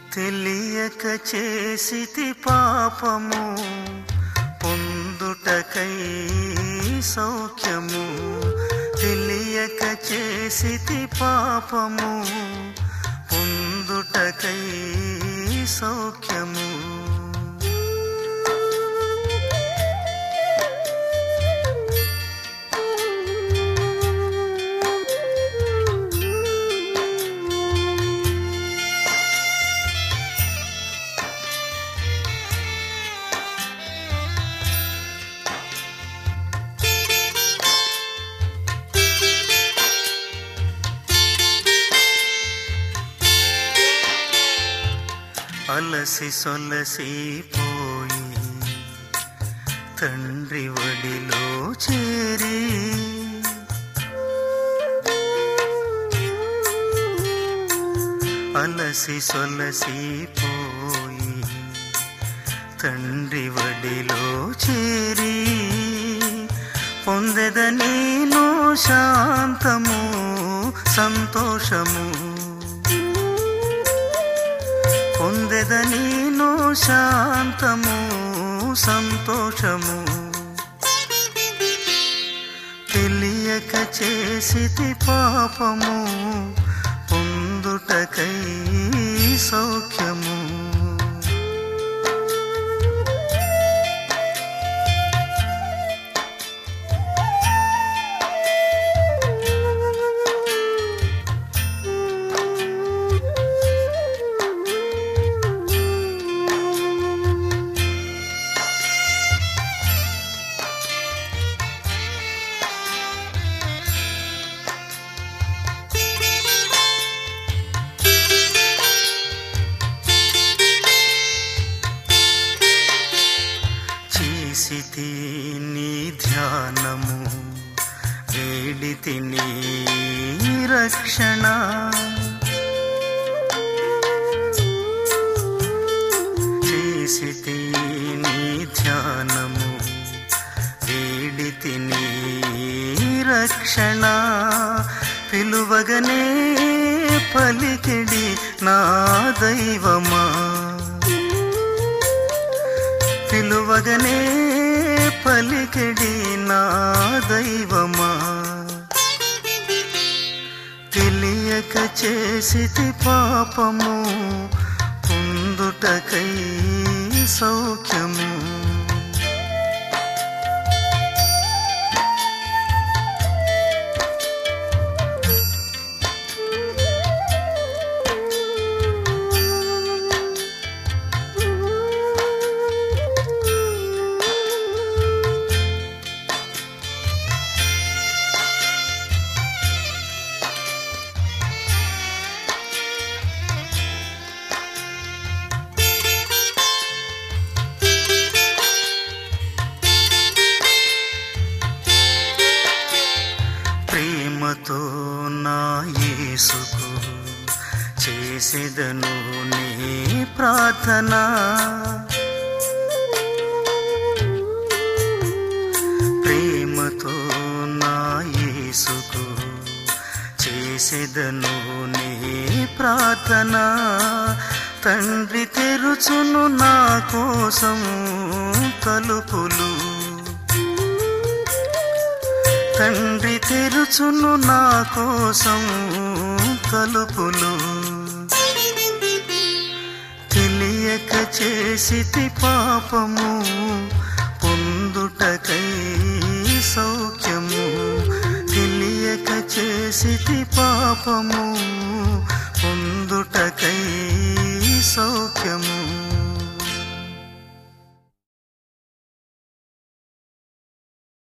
తెలియక చేసితి పాపము పొందుటకై సౌఖ్యము తెలియక చేసితి పాపము పొందుటకై సౌఖ్యము అలసి సొలసి పోయి తండ్రి వడిలో చేరి అలసి సొలసి పోయి తండ్రి వడిలో చేరి పొందెద నేను శాంతము సంతోషము పొందెద నేను శాంతము సంతోషము తెలియక చేసితి పాపము పొందుటకై సౌఖ్యము చేసితి నీ ధ్యానము వేడితి నీ రక్షణ చేసితి నీ ధ్యానము వేడితి నీ రక్షణ పిలువగనే పలికిడి నా దైవమా పిలువగనే పలికిడి నా దైవమా తెలియక చేసితి పాపము పొందుటకై సౌఖ్యము ప్రేమతో నా యేసుకు చేసేదను నీ ప్రార్థన ప్రేమతో నా యేసుకు చేసేదను నీ ప్రార్థన తండ్రి తెరుచును నా కోసం తలుపులు తండ్రి తెరుచును నా కోసం తలుపులు తెలియక చేసితి పాపము పొందుటకై సౌఖ్యము తెలియక చేసితి పాపము పొందుటకై సౌఖ్యము